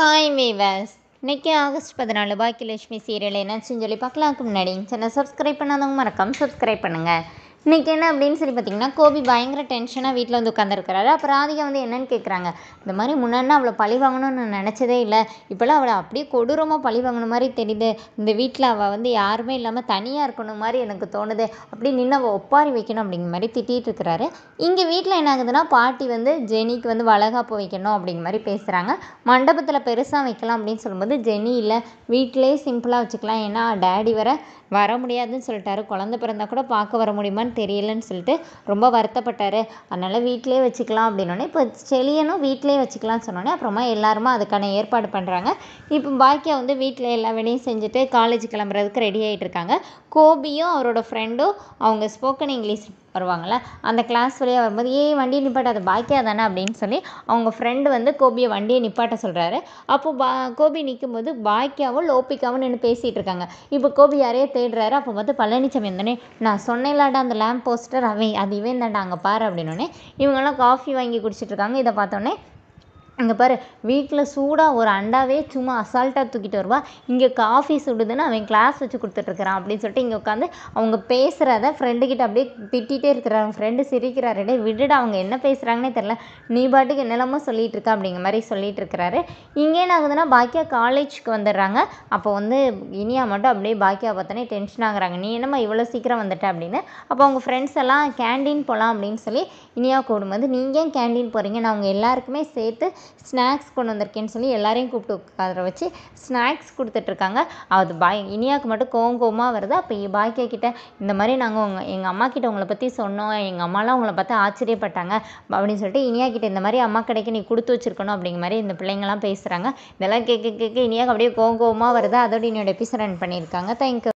hi viewers இன்னைக்கு August பதினாலு Baakiyalakshmi serial என்னாச்சுன்னு சொல்லி பார்க்கலாம்க்கு முன்னாடி சேனல் சப்ஸ்கிரைப் பண்ணாதவங்க மறக்காம சப்ஸ்கிரைப் பண்ணுங்கள் இன்றைக்கி என்ன அப்படின்னு சொல்லி பார்த்தீங்கன்னா கோபி பயங்கர டென்ஷனாக வீட்டில் வந்து உட்காந்துருக்கிறாரு அப்போ ராதிகா வந்து என்னன்னு கேட்குறாங்க இந்த மாதிரி முன்னாடி அவளை பழி வாங்கணும்னு நான் நினச்சதே இல்லை இப்போலாம் அவளை அப்படியே கொடூரமாக பழி வாங்கின மாதிரி தெரியுது இந்த வீட்டில் அவள் வந்து யாருமே இல்லாமல் தனியாக இருக்கணும் மாதிரி எனக்கு தோணுது அப்படி நின்று அவள் ஒப்பாரி வைக்கணும் அப்படிங்கிற மாதிரி திட்டிகிட்டு இருக்கிறாரு இங்கே வீட்டில் என்ன ஆகுதுன்னா பாட்டி வந்து ஜெனிக்கு வந்து வளகாப்பு வைக்கணும் அப்படிங்கிற மாதிரி பேசுகிறாங்க மண்டபத்தில் பெருசாக வைக்கலாம் அப்படின்னு சொல்லும்போது ஜெனி இல்லை வீட்டிலே சிம்பிளாக வச்சுக்கலாம் ஏன்னா டேடி வர வர முடியாதுன்னு சொல்லிட்டாரு குழந்த பிறந்தா கூட பார்க்க வர முடியுமான்னு தெரியலன்னு சொல்லிட்டு ரொம்ப வருத்தப்பட்டார் அதனால் வீட்டிலே வச்சுக்கலாம் அப்படின்னோடனே இப்போ செலியனும் வீட்டிலே வச்சுக்கலாம்னு சொன்னோடனே அப்புறமா எல்லாருமா அதுக்கான ஏற்பாடு பண்ணுறாங்க இப்போ பாக்கியா வந்து வீட்டில் எல்லா வேலையும் செஞ்சுட்டு காலேஜ் கிளம்புறதுக்கு ரெடி ஆகிட்டு இருக்காங்க கோபியும் அவரோட ஃப்ரெண்டும் அவங்க ஸ்போக்கன் இங்கிலீஷ் வருவாங்கள்ல அந்த கிளாஸ் வழியாக வரும்போது ஏய் வண்டியை நிப்பாட்டாத பாக்கியா தானே அப்படின்னு சொல்லி அவங்க ஃப்ரெண்டு வந்து கோபியை வண்டியை நிப்பாட்ட சொல்கிறாரு அப்போ பா கோபி நிற்கும்போது பாக்கியாவும் லோபிக்காவும் நின்று பேசிகிட்டு இருக்காங்க இப்போ கோபி யாரையோ தேடுறாரு அப்போ வந்து பழனிசாமி வந்தோடனே நான் சொன்னேன்லாடா அந்த லேம்ப் போஸ்டர் அவன் அது இவன் தான்டா அங்கே பாரு அப்படின்னோடனே இவங்கெல்லாம் காஃபி வாங்கி குடிச்சிட்டு இருக்காங்க இதை பார்த்தோன்னே இங்கே பாரு வீட்டில் சூடாக ஒரு அண்டாவே சும்மா அசால்ட்டாக தூக்கிட்டு வருவா இங்கே காஃபி சுடுதுன்னு அவன் கிளாஸ் வச்சு கொடுத்துட்ருக்குறான் அப்படின்னு சொல்லிட்டு இங்கே உட்காந்து அவங்க பேசுகிறத ஃப்ரெண்டுக்கிட்ட அப்படியே திட்டிகிட்டே இருக்கிறார் அவங்க ஃப்ரெண்டு சிரிக்கிறாரு டே விடுடா அவங்க என்ன பேசுகிறாங்கன்னே தெரில நீ பாட்டுக்கு என்னெல்லாமோ சொல்லிட்டு இருக்க அப்படிங்கிற மாதிரி சொல்லிட்டு இருக்கிறாரு இங்கே என்ன ஆகுதுன்னா பாக்கியா காலேஜ்க்கு வந்துடுறாங்க அப்போ வந்து இனியா மட்டும் அப்படியே பாக்கியா பார்த்தோன்னே டென்ஷன் ஆகுறாங்க நீ என்னம்மா இவ்வளோ சீக்கிரம் வந்துட்ட அப்படின்னு அப்போ அவங்க ஃப்ரெண்ட்ஸ் எல்லாம் கேண்டீன் போகலாம் அப்படின்னு சொல்லி இனியா கூடும்போது நீங்கள் ஏன் கேண்டீன் போகிறீங்க நான் அவங்க எல்லாருக்குமே சேர்த்து ஸ்நாக்ஸ் கொண்டு வந்திருக்கேன்னு சொல்லி எல்லாரையும் கூப்பிட்டு உட்கார வச்சு ஸ்நாக்ஸ் கொடுத்துட்ருக்காங்க அது பாய் இனியாவுக்கு மட்டும் கோவம் கோவமாக வருது அப்போ பாக்கியா கிட்ட இந்த மாதிரி நாங்கள் உங்கள் எங்கள் அம்மா கிட்ட உங்களை பற்றி சொன்னோம் எங்கள் அம்மாலாம் உங்களை பார்த்து ஆச்சரியப்பட்டாங்க அப்படின்னு சொல்லிட்டு இனியா கிட்ட இந்த மாதிரி அம்மா கடைக்கு நீ கொடுத்து வச்சிருக்கணும் அப்படிங்கிற மாதிரி இந்த பிள்ளைங்களாம் பேசுகிறாங்க இதெல்லாம் கேட்க கேட்க இனியாவுக்கு அப்படியே கோவம் கோவமாக வருது அதோட என்னோட எபிசோட் ரன் பண்ணியிருக்காங்க தேங்க்யூ